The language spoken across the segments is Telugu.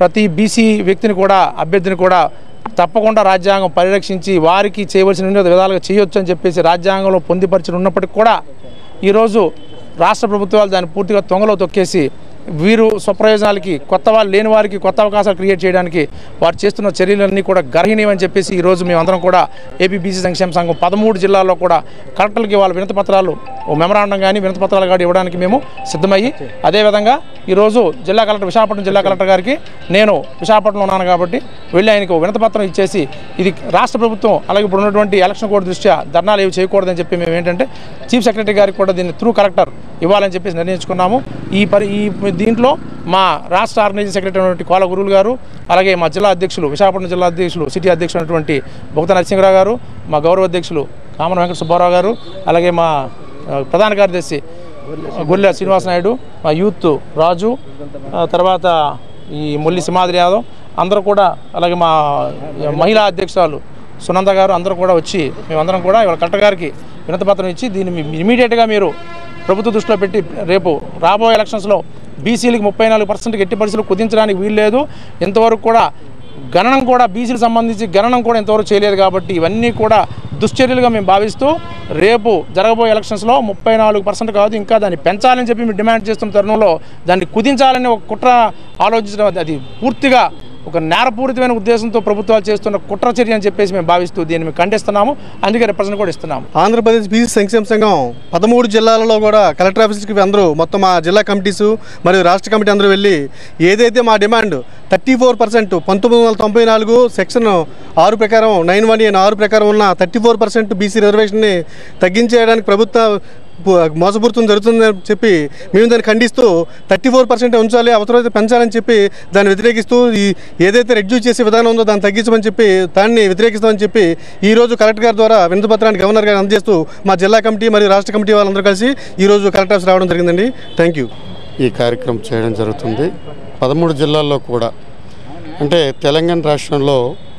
ప్రతి బీసీ వ్యక్తిని కూడా అభ్యర్థిని కూడా తప్పకుండా రాజ్యాంగం పరిరక్షించి వారికి చేయవలసిన వివిధ విధాలుగా చేయొచ్చు అని చెప్పేసి రాజ్యాంగంలో పొందిపరిచి ఉన్నప్పటికీ కూడా ఈరోజు రాష్ట్ర ప్రభుత్వాలు దాన్ని పూర్తిగా తొంగలో తొక్కేసి వీరు స్వప్రయోజనాలకి కొత్త వాళ్ళు లేని వారికి కొత్త అవకాశాలు క్రియేట్ చేయడానికి వారు చేస్తున్న చర్యలన్నీ కూడా గర్హనీయమని చెప్పేసి ఈరోజు మేమందరం కూడా ఏపీ బీసీ సంక్షేమ సంఘం పదమూడు జిల్లాల్లో కూడా కలెక్టర్లకి వాళ్ళ వినతి పత్రాలు ఓ మెమరాండం కానీ వినతి పత్రాలు కానీ ఇవ్వడానికి మేము సిద్ధమయ్యి అదేవిధంగా ఈరోజు జిల్లా కలెక్టర్ విశాఖపట్నం జిల్లా కలెక్టర్ గారికి నేను విశాఖపట్నంలో ఉన్నాను కాబట్టి వెళ్ళి ఆయనకు వినతి పత్రం ఇచ్చేసి ఇది రాష్ట్ర ప్రభుత్వం అలాగే ఇప్పుడు ఉన్నటువంటి ఎలక్షన్ కోడ్ దృష్ట్యా ధర్నాలు ఏవి చేయకూడదని చెప్పి మేము ఏంటంటే చీఫ్ సెక్రటరీ గారికి కూడా దీన్ని త్రూ కలెక్టర్ ఇవ్వాలని చెప్పేసి నిర్ణయించుకున్నాము ఈ పరి ఈ దీంట్లో మా రాష్ట్ర ఆర్గనైజింగ్ సెక్రటరీ అయినటువంటి కోల గురువులు గారు అలాగే మా జిల్లా అధ్యక్షులు విశాఖపట్నం జిల్లా అధ్యక్షులు సిటీ అధ్యక్షులు అయినటువంటి బొగత నరసింహరావు గారు మా గౌరవ అధ్యక్షులు కామన వెంకట సుబ్బారావు గారు అలాగే మా ఆ, ప్రధాన కార్యదర్శి గొల్లె శ్రీనివాస నాయుడు మా యూత్ రాజు ఆ, తర్వాత ఈ ముల్లి సింహాద్రి యాదవ్ అందరూ కూడా అలాగే మా మహిళా అధ్యక్షురాలు సునంద గారు అందరూ కూడా వచ్చి మేమందరం కూడా ఇవాళ కలెక్టర్ గారికి వినతిపత్రం ఇచ్చి దీన్ని ఇమీడియట్గా మీరు ప్రభుత్వ దృష్టిలో పెట్టి రేపు రాబోయే ఎలక్షన్స్లో బీసీలకి ముప్పై నాలుగు పర్సెంట్కి ఎట్టి పరిస్థితులు కుదించడానికి వీలు లేదు ఇంతవరకు కూడా గణనం కూడా బీసీలకు సంబంధించి గణనం కూడా ఇంతవరకు చేయలేదు కాబట్టి ఇవన్నీ కూడా దుశ్చర్యలుగా మేము భావిస్తూ రేపు జరగబోయే ఎలక్షన్స్లో ముప్పై నాలుగు పర్సెంట్ కాదు ఇంకా దాన్ని పెంచాలని చెప్పి మేము డిమాండ్ చేస్తున్న తరుణంలో దాన్ని కుదించాలని ఒక కుట్ర ఆలోచించడం అది- అది పూర్తిగా ఒక నేరపూరితమైన ఉద్దేశంతో ప్రభుత్వాలు చేస్తున్న కుట్ర చర్య అని చెప్పేసి మేము భావిస్తూ దీన్ని మేము ఖండిస్తున్నాము అందుకే రిప్రజెంట్ కూడా ఇస్తున్నాము ఆంధ్రప్రదేశ్ బీసీ సంక్షేమ సంఘం పదమూడు జిల్లాలలో కూడా కలెక్టర్ ఆఫీస్కి అందరూ మొత్తం మా జిల్లా కమిటీసు మరియు రాష్ట్ర కమిటీ అందరూ వెళ్ళి ఏదైతే మా డిమాండ్ థర్టీ ఫోర్ పర్సెంట్ పంతొమ్మిది వందల తొంభై నాలుగు సెక్షన్ ఆరు ప్రకారం నైన్ వన్ ఎన్ ఆరు ప్రకారం ఉన్న థర్టీ ఫోర్ పర్సెంట్ బీసీ రిజర్వేషన్ని తగ్గించేయడానికి ప్రభుత్వ పు- మోసపూరితం జరుగుతుందని చెప్పి మేము దాన్ని ఖండిస్తూ థర్టీ ఫోర్ పర్సెంట్ ఉంచాలి అవసరమైతే పెంచాలని చెప్పి దాన్ని వ్యతిరేకిస్తూ ఈ ఏదైతే రెడ్యూస్ చేసే విధానం ఉందో దాన్ని తగ్గించమని చెప్పి దాన్ని వ్యతిరేకిస్తామని చెప్పి ఈ రోజు కలెక్టర్ గారి ద్వారా వినతి పత్రాన్ని గవర్నర్ గారు అందజేస్తూ మా జిల్లా కమిటీ మరియు రాష్ట్ర కమిటీ వాళ్ళందరూ కలిసి ఈ రోజు కలెక్టర్ ఆఫీస్ రావడం జరిగిందండి థ్యాంక్ యూ ఈ కార్యక్రమం చేయడం జరుగుతుంది పదమూడు జిల్లాల్లో కూడా అంటే తెలంగాణ రాష్ట్రంలో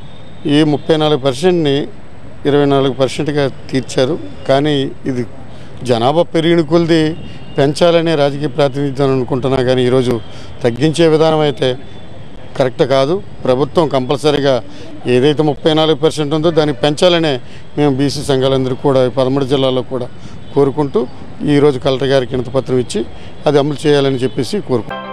ఈ ముప్పై నాలుగు పర్సెంట్ని ఇరవై నాలుగు పర్సెంట్గా తీర్చారు కానీ ఇది జనాభా పెరిగిన కొలిది పెంచాలనే రాజకీయ ప్రాతినిధ్యం అనుకుంటున్నా కానీ ఈరోజు తగ్గించే విధానం అయితే కరెక్ట్ కాదు ప్రభుత్వం కంపల్సరీగా ఏదైతే ముప్పై నాలుగు పర్సెంట్ ఉందో దాన్ని పెంచాలనే మేము బీసీ సంఘాలందరూ కూడా ఈ పదమూడు జిల్లాల్లో కూడా కోరుకుంటూ ఈరోజు కలెక్టర్ గారికి వినతి పత్రం ఇచ్చి అది అమలు చేయాలని చెప్పేసి కోరుకుంటున్నాం